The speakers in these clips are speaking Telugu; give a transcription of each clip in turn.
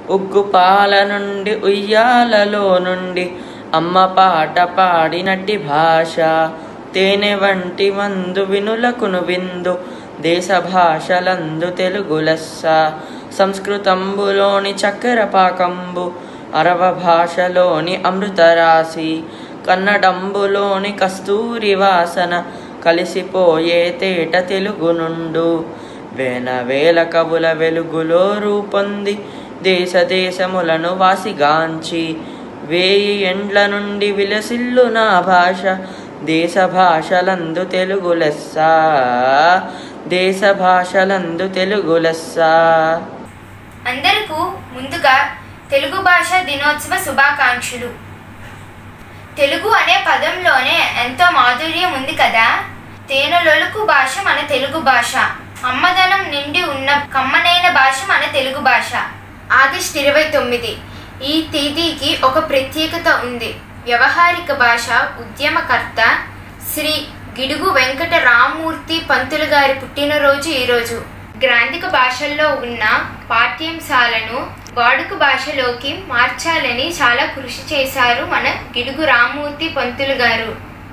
ఉగ్గు పాల నుండి ఉయ్యాలలో నుండి అమ్మ పాట పాడినట్టి భాష తేనె వంటి మందు వినులకును విందు దేశ భాషలందు తెలుగు లెస్స సంస్కృతంబులోని చక్కెర పాకంబు అరవ భాషలోని అమృతరాశి కన్నడంబులోని కస్తూరి వాసన కలిసిపోయే తేట తెలుగు నుండు వేల వేల కవుల వెలుగులో రూపొంది దేశ దేశములను వాసిగాంచి వేయి ఎండ్ల నుండి విలసిల్లు నా భాష దేశ భాషలందు తెలుగు లెస్స దేశ భాషలందు తెలుగు లెస్స అందరకు ముందుగా తెలుగు భాష దినోత్సవ శుభాకాంక్షలు తెలుగు అనే పదంలోనే ఎంతో మాధుర్యం ఉంది కదా తేనెలొలుకు భాష మన తెలుగు భాష అమ్మదనం నిండి ఉన్న కమ్మనైన భాష మన తెలుగు భాష ఆగస్ట్ ఇరవై తొమ్మిది ఈ తేదీకి ఒక ప్రత్యేకత ఉంది వ్యవహారిక భాష ఉద్యమకర్త శ్రీ గిడుగు వెంకట రామ్మూర్తి పంతులు గారి పుట్టినరోజు ఈరోజు గ్రాంధిక భాషల్లో ఉన్న పాఠ్యాంశాలను వాడుక భాషలోకి మార్చాలని చాలా కృషి చేశారు మన గిడుగు రామ్మూర్తి పంతులు గారు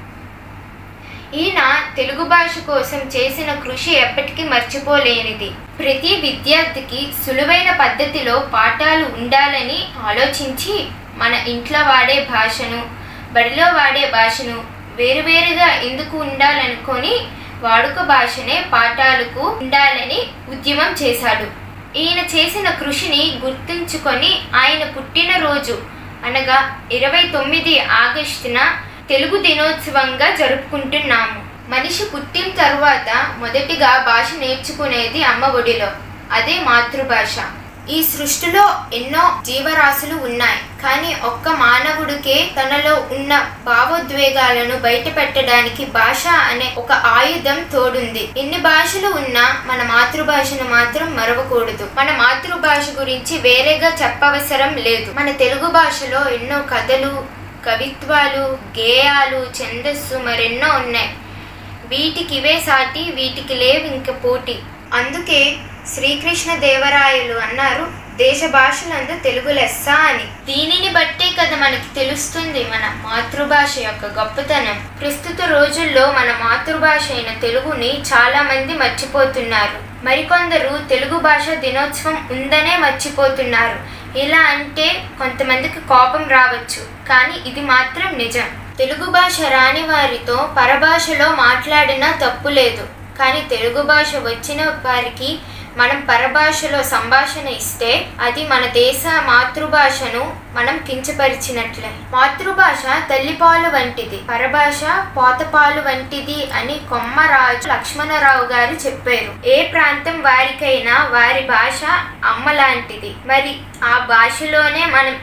ఈయన తెలుగు భాష కోసం చేసిన కృషి ఎప్పటికీ మర్చిపోలేనిది ప్రతి విద్యార్థికి సులువైన పద్ధతిలో పాఠాలు ఉండాలని ఆలోచించి మన ఇంట్లో వాడే భాషను బడిలో వాడే భాషను వేరువేరుగా ఎందుకు ఉండాలనుకొని వాడుక భాషనే పాఠాలకు ఉండాలని ఉద్యమం చేశాడు ఈయన చేసిన కృషిని గుర్తుంచుకొని ఆయన పుట్టినరోజు అనగా ఇరవై తొమ్మిది ఆగస్టున తెలుగు దినోత్సవంగా జరుపుకుంటున్నాము మనిషి పుట్టిన తర్వాత మొదటిగా భాష నేర్చుకునేది అమ్మ ఒడిలో అదే మాతృభాష ఈ సృష్టిలో ఎన్నో జీవరాశులు ఉన్నాయి కానీ ఒక్క మానవుడికే తనలో ఉన్న భావోద్వేగాలను బయట పెట్టడానికి భాష అనే ఒక ఆయుధం తోడుంది ఎన్ని భాషలు ఉన్నా మన మాతృభాషను మాత్రం మరవకూడదు మన మాతృభాష గురించి వేరేగా చెప్పవసరం లేదు మన తెలుగు భాషలో ఎన్నో కథలు కవిత్వాలు గేయాలు ఛందస్సు మరెన్నో ఉన్నాయి వీటికి ఇవే సాటి వీటికి లేవు ఇంక పోటీ అందుకే శ్రీకృష్ణ దేవరాయలు అన్నారు దేశ భాషలందు తెలుగు లెస్స అని దీనిని బట్టే కదా మనకి తెలుస్తుంది మన మాతృభాష యొక్క గొప్పతనం ప్రస్తుత రోజుల్లో మన మాతృభాష అయిన తెలుగుని చాలా మంది మర్చిపోతున్నారు మరికొందరు తెలుగు భాష దినోత్సవం ఉందనే మర్చిపోతున్నారు ఇలా అంటే కొంతమందికి కోపం రావచ్చు కానీ ఇది మాత్రం నిజం తెలుగు భాష రాని వారితో పరభాషలో మాట్లాడినా తప్పు లేదు కానీ తెలుగు భాష వచ్చిన వారికి మనం పరభాషలో సంభాషణ ఇస్తే అది మన దేశ మాతృభాషను మనం కించపరిచినట్లే మాతృభాష తల్లిపాలు వంటిది పరభాష పోతపాలు వంటిది అని కొమ్మరాజు లక్ష్మణరావు గారు చెప్పారు ఏ ప్రాంతం వారికైనా వారి భాష అమ్మ లాంటిది మరి ఆ భాషలోనే మనం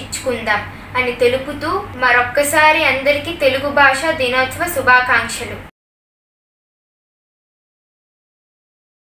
సంభాషించుకుందాం అని తెలుపుతూ మరొక్కసారి అందరికీ తెలుగు భాష దినోత్సవ శుభాకాంక్షలు